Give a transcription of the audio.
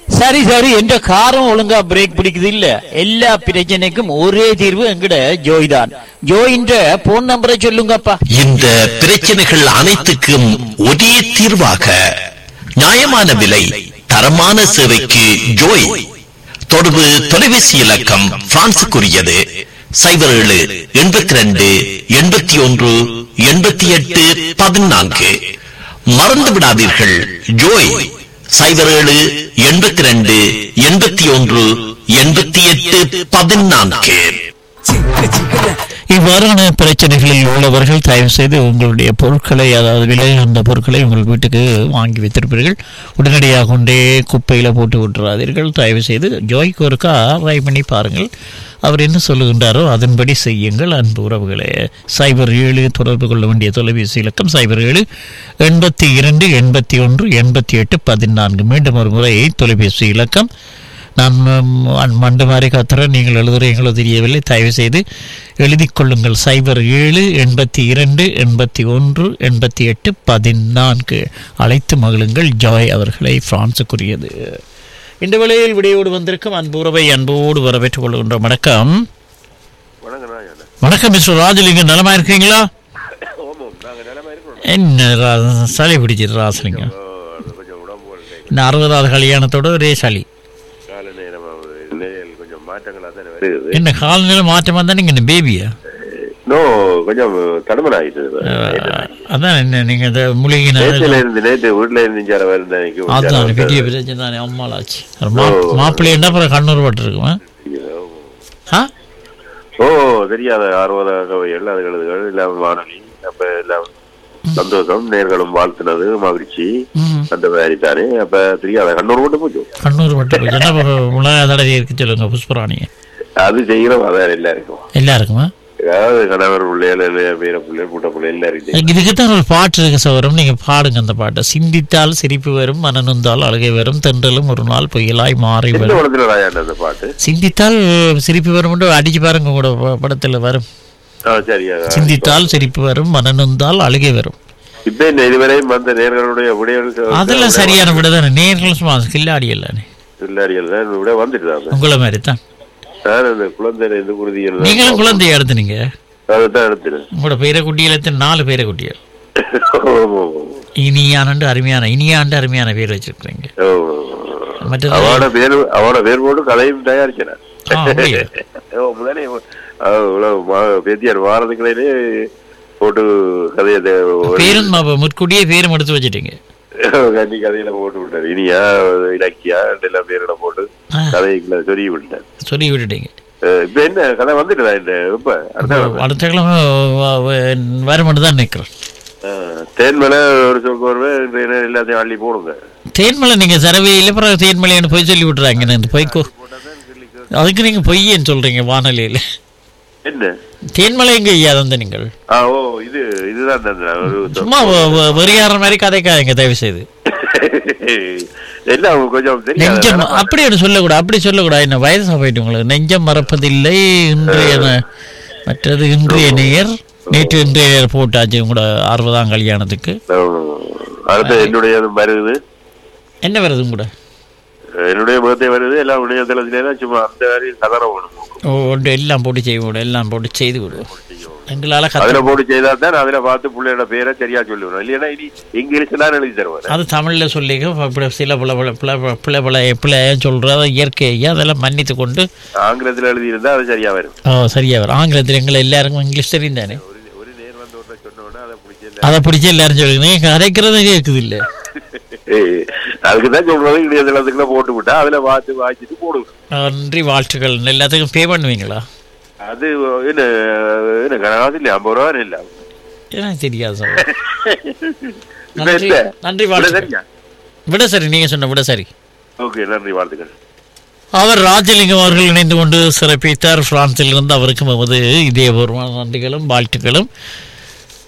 சரி சரி என்ற காரம் ஒழுங்கா பிரேக் பிடிக்குது இல்ல எல்லா பிரச்சனைக்கும் ஒரே தீர்வு எங்கட ஜோய் தான் ஜோயின்ற போன் நம்பரை சொல்லுங்கப்பா இந்த பிரச்சனைகள் அனைத்துக்கும் ஒரே தீர்வாக நியாயமான விலை தரமான சேவைக்கு ஜோய் தொடர்பு தொலைபேசி இலக்கம் பிரான்சுக்குரியது சைபர் ஏழு எண்பத்தி ரெண்டு எண்பத்தி ஒன்று எண்பத்தி எட்டு பதினான்கு மறந்து விடாதீர்கள் ஜோய் சைபர் ஏழு எண்பத்தி ரெண்டு எண்பத்தி ஒன்று எண்பத்தி எட்டு பதினான்கு இவ்வாறான பிரச்சனைகளில் உள்ளவர்கள் தயவு செய்து உங்களுடைய பொருட்களை அதாவது விலை அந்த பொருட்களை உங்கள் வீட்டுக்கு வாங்கி வைத்திருப்பீர்கள் உடனடியாக கொண்டே குப்பையில் போட்டு விட்டுறாதீர்கள் தயவு செய்து ஜோய்க்கு ஒருக்கா ட்ரை பண்ணி பாருங்கள் அவர் என்ன சொல்லுகின்றாரோ அதன்படி செய்யுங்கள் அன்பு உறவுகளே சைபர் ஏழு தொடர்பு கொள்ள வேண்டிய தொலைபேசி இலக்கம் சைபர் ஏழு எண்பத்தி இரண்டு எண்பத்தி ஒன்று எண்பத்தி எட்டு பதினான்கு மீண்டும் ஒரு முறை தொலைபேசி இலக்கம் நான் ம், மண்டு மாதிரி கத்துறேன் நீங்கள் எழுதுறீங்களோ தெரியவில்லை தயவு செய்து எழுதி கொள்ளுங்கள் சைபர் ஏழு எண்பத்தி இரண்டு எண்பத்தி ஒன்று எண்பத்தி எட்டு பதினான்கு அழைத்து மகிழுங்கள் ஜாய் அவர்களை பிரான்சுக்குரியது இந்த வேளையில் விடையோடு வந்திருக்கும் அன்பு உறவை அன்போடு வரவேற்றுக் கொள்கின்ற வணக்கம் வணக்கம் நாயகனே. வணக்கம் மிஸ்டர் ராஜலிங்கம் நலமா இருக்கீங்களா ஆமாம் நாங்கள் நிலமா இருக்கிறோம் என்ன ரா- சளி பிடிச்சிரு ராஜலிங்கம் ஓ, அது கொஞ்சம் உடம்பு இல்லை. இந்த அறுபதாவது கல்யாணத்தோட ஒரே சளி கால நேரம் நிலையில் கொஞ்சம் மாற்றங்களாக தானே வருது என்ன காலநிலை மாற்றம் வந்தா நீங்க இந்த பேபியா நோ கொஞ்சம் தடுமன் ஆயிட்டு அதான் என்ன நீங்க இந்த மூலிகை நேற்றுல இருந்து நேற்று வீட்டுல இருந்து ஜர வருந்தேன் அதான் பெரிய பிரச்சனை தானே அம்மாளாச்சு மாப்பிள்ளை என்ன அப்புறம் கண்ணூர் பட்டு இருக்குமா ஆ ஓ தெரியாத ஆர்வதாக எல்லா எழுதுகள் எல்லாம் வானொலி அப்ப எல்லாம் சந்தோஷம் நேர்களும் வாழ்த்துனது மகிழ்ச்சி ம். அந்த மாதிரி தானே அப்ப தெரியாத கண்ணூர் மட்டும் போச்சு கண்ணூர் பட்டு இருக்கு என்ன அப்புறம் உலக தடவை இருக்கு சொல்லுங்க புஷ்பராணியை அது செய்கிறோம் அதான் எல்லாருக்கும் எல்லாருக்குமா அதாவது கணவர் பிள்ளைகள் பேர பிள்ளை கூட்ட பிள்ளை எல்லாருக்கும் இதுக்கு தான் ஒரு பாட்டு இருக்கு சவரம் நீங்க பாடுங்க அந்த பாட்டை சிந்தித்தால் சிரிப்பு வரும் மனநுந்தால் அழுகை வரும் தென்றலும் ஒரு நாள் புயலாய் மாறி எந்த வரும் படத்துல ராஜாண்ட அந்த பாட்டு சிந்தித்தால் சிரிப்பு வரும் அடிச்சு பாருங்க கூட ப- படத்துல வரும் ஆ, சரி அதான். சிந்தித்தால் சிரிப்பு வரும் மனநுந்தால் அழுகை வரும் இப்ப இந்த இதுவரையும் வந்த நேர்களுடைய விடைகள் அதெல்லாம் சரியான விட தானே நேர்கள் சும்மா கில்லாடி இல்லைன்னு இல்லாடிகள் தான் விட வந்துட்டு தான் உங்களை மாதிரி தான் நான் அந்த குழந்தை இந்த குருதிகள் நீங்களும் குழந்தைய எடுத்துனீங்க அதைத்தான் எடுத்துனேன் உங்களோட பேர குட்டியில எத்தனை நாலு பேர குட்டிகள் ஆமா, ஆமா. இனியானண்டு அருமையான இனியாண்டு அருமையான பேர் வச்சிருக்கிறீங்க ஓ. மற்றது அவனோட பேர் அவனோட பேர் போட்டு கதையும் தயாரிச்சேன் ஆ, அப்படியா? ஓ, முதலே அவ இவ்வளவு மா- பேத்தியார் வாரத்துக்குள்ளே போட்டு கதையை தே- ஒரு பேரும் ம- முற்கூட்டியே பேரும் எடுத்து வச்சிட்டீங்க கன்னி கதையில போட்டு விட்டார் இனியா இலக்கியா எல்லாம் பேரிட போட்டு ஆ. கதைக்குள்ள சொல்லி விட்டேன் சொல்லி விட்டுட்டீங்க அஹ் இப்ப என்ன கதை வந்துட்டுதா இந்த இப்ப அடுத்த கதை. அடுத்த கிழமை வ- வ- வர மட்டும் தான் நிற்கிறேன் அஹ் தேன்மலை ஒரு சொல் வருவேன் எல்லாத்தையும் அள்ளி போடுங்க தேன்மலை நீங்க தரவே இல்லை அப்புறம் தேன்மலைன்னு போய் சொல்லி விட்டுறாங்க இந்த பொய்க்கோ அதுக்கு நீங்க பொய்யன்னு சொல்றீங்க வானொலியில என்ன தேன்மலை எங்க ஐயா வந்து நீங்கள் ஆ ஓ இது இதுதான் அந்த ஒரு சும்மா வ- வ- வெறியாடுற மாதிரி கதைக்காதீங்க தயவு செய்து எல்லாம் கொஞ்சம் நெஞ்சம் தெரியாது அப்படி ஒன்று சொல்லக்கூடாது அப்படி சொல்லக்கூடாது என்ன வயசா போயிட்டு உங்களுக்கு நெஞ்சம் மறப்பதில்லை இன்றைய ந- மற்றது இன்றைய நேர் நேற்று இன்றைய நேர் போட்டாச்சு உங்களோட அறுபதாம் கல்யாணத்துக்கு அடுத்து என்னுடைய வருது என்ன வருது கூட என்னுடைய முகத்தை வருது எல்லாம் உடைய தளத்திலே சும்மா அந்த மாதிரி கதற வேணும் ஓ ஒன்று எல்லாம் போட்டு செய்ய விடு எல்லாம் போட்டு செய்து விடுவோம் எங்களால் கத்த அதுல போட்டு செய்தா தான் அதுல பார்த்து பிள்ளையோட பேரை சரியா சொல்லுவேன் இல்லைன்னா இனி இங்கிலீஷ்ல தான் எழுதி தருவாரு அது தமிழில் சொல்லி இப்படி சில பிள்ளை பிள்ளை பிள்ளை பிள்ளை பிள்ளை பிள்ளை சொல்கிறத இயற்கையாக அதெல்லாம் மன்னித்து கொண்டு ஆங்கிலத்துல எழுதி இருந்தா அது சரியா வரும் ஓ சரியா வரும் ஆங்கிலத்தில் எங்களை எல்லாருக்கும் இங்கிலீஷ் தெரியும் தானே ஒரு ஒரு நேர் வந்து ஒருத்தர் சொன்ன உடனே அதை பிடிச்சல அதை பிடிச்சி எல்லாரும் சொல்லுங்க நீங்க கரைக்கிறது கேட்குது இல்லை அதுக்கு தான் சொல்றது இணையதளத்துக்குள்ள போட்டு விட்டா அதுல பார்த்து வாங்கிட்டு போடுங்க நன்றி வாழ்த்துக்கள் எல்லாத்துக்கும் பே பண்ணுவீங்களா அது என்ன என்ன கனகாது இல்லையா ஐம்பது ரூபா இல்ல எனக்கு தெரியாது சார் இப்ப நன்றி என்ன? நன்றி விட வாழ்த்துக்கள் சரியா விட சரி நீங்க சொன்ன விட சரி ஓகே நன்றி வாழ்த்துக்கள் அவர் ராஜலிங்கம் அவர்கள் இணைந்து கொண்டு சிறப்பித்தார் பிரான்சில் இருந்து அவருக்கும் எமது இதயபூர்வமான நன்றிகளும் வாழ்த்துக்களும்